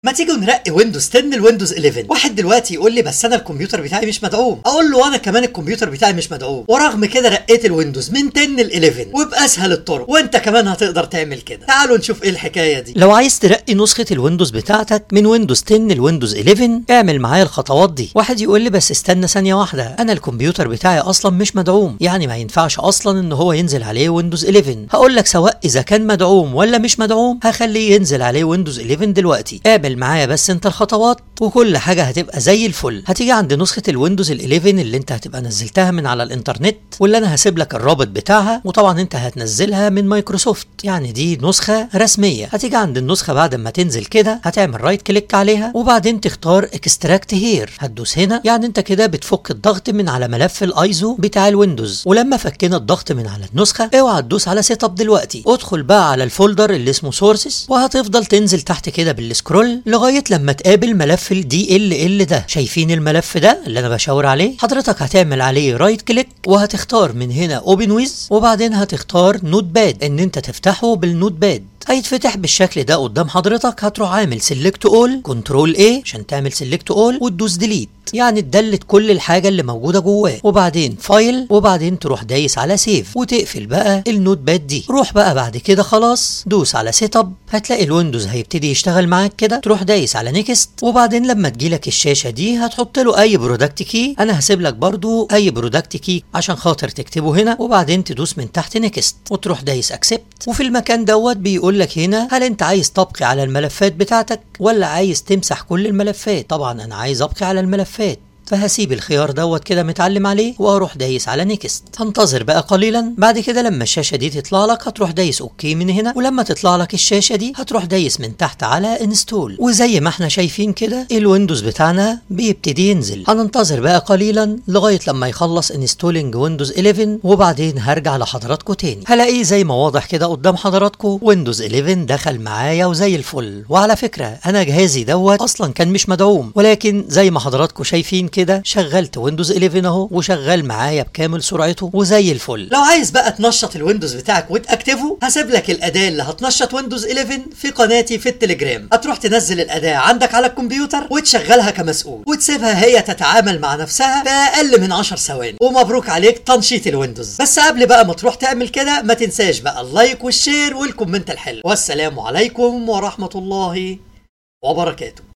ما تيجوا نرقي ويندوز 10 لويندوز 11 واحد دلوقتي يقول لي بس انا الكمبيوتر بتاعي مش مدعوم اقول له انا كمان الكمبيوتر بتاعي مش مدعوم ورغم كده رقيت الويندوز من 10 ل 11 وباسهل الطرق وانت كمان هتقدر تعمل كده تعالوا نشوف ايه الحكايه دي لو عايز ترقي نسخة الويندوز بتاعتك من ويندوز 10 لويندوز 11 اعمل معايا الخطوات دي واحد يقول لي بس استنى ثانية واحدة انا الكمبيوتر بتاعي اصلا مش مدعوم يعني ما ينفعش اصلا ان هو ينزل عليه ويندوز 11 هقول لك سواء اذا كان مدعوم ولا مش مدعوم هخليه ينزل عليه ويندوز 11 دلوقتي اعمل معايا بس انت الخطوات وكل حاجة هتبقى زي الفل هتيجي عند نسخة الويندوز ال 11 اللي انت هتبقى نزلتها من على الانترنت واللي انا هسيب لك الرابط بتاعها وطبعا انت هتنزلها من مايكروسوفت يعني دي نسخة رسمية هتيجي عند النسخة بعد ما تنزل كده هتعمل رايت كليك عليها وبعدين تختار اكستراكت هير هتدوس هنا يعني انت كده بتفك الضغط من على ملف الايزو بتاع الويندوز ولما فكينا الضغط من على النسخة اوعى تدوس على سيت اب دلوقتي ادخل بقى على الفولدر اللي اسمه سورسز وهتفضل تنزل تحت كده بالسكرول لغاية لما تقابل ملف الدي ال ال ده شايفين الملف ده اللي انا بشاور عليه حضرتك هتعمل عليه رايت كليك وهتختار من هنا اوبن ويز وبعدين هتختار نوت باد ان انت تفتحه بالنوت باد هيتفتح بالشكل ده قدام حضرتك هتروح عامل سيلكت اول كنترول ايه عشان تعمل سيلكت اول وتدوس ديليت يعني تدلت كل الحاجة اللي موجودة جواه وبعدين فايل وبعدين تروح دايس على سيف وتقفل بقى النوت باد دي روح بقى بعد كده خلاص دوس على سيت اب هتلاقي الويندوز هيبتدي يشتغل معاك كده تروح دايس على نيكست وبعدين لما تجيلك الشاشة دي هتحط له اي برودكت كي انا هسيب لك برضو اي برودكت كي عشان خاطر تكتبه هنا وبعدين تدوس من تحت نيكست وتروح دايس اكسبت وفي المكان دوت بيقول لك هنا هل انت عايز تبقي على الملفات بتاعتك ولا عايز تمسح كل الملفات طبعا انا عايز ابقي على الملفات فهسيب الخيار دوت كده متعلم عليه واروح دايس على نيكست هنتظر بقى قليلا بعد كده لما الشاشه دي تطلع لك هتروح دايس اوكي من هنا ولما تطلع لك الشاشه دي هتروح دايس من تحت على انستول وزي ما احنا شايفين كده الويندوز بتاعنا بيبتدي ينزل هننتظر بقى قليلا لغايه لما يخلص انستولينج ويندوز 11 وبعدين هرجع لحضراتكم تاني هلاقيه زي ما واضح كده قدام حضراتكم ويندوز 11 دخل معايا وزي الفل وعلى فكره انا جهازي دوت اصلا كان مش مدعوم ولكن زي ما حضراتكم شايفين كده شغلت ويندوز 11 اهو وشغال معايا بكامل سرعته وزي الفل لو عايز بقى تنشط الويندوز بتاعك وتاكتفه هسيب لك الاداه اللي هتنشط ويندوز 11 في قناتي في التليجرام هتروح تنزل الاداه عندك على الكمبيوتر وتشغلها كمسؤول وتسيبها هي تتعامل مع نفسها باقل من 10 ثواني ومبروك عليك تنشيط الويندوز بس قبل بقى ما تروح تعمل كده ما تنساش بقى اللايك والشير والكومنت الحلو والسلام عليكم ورحمه الله وبركاته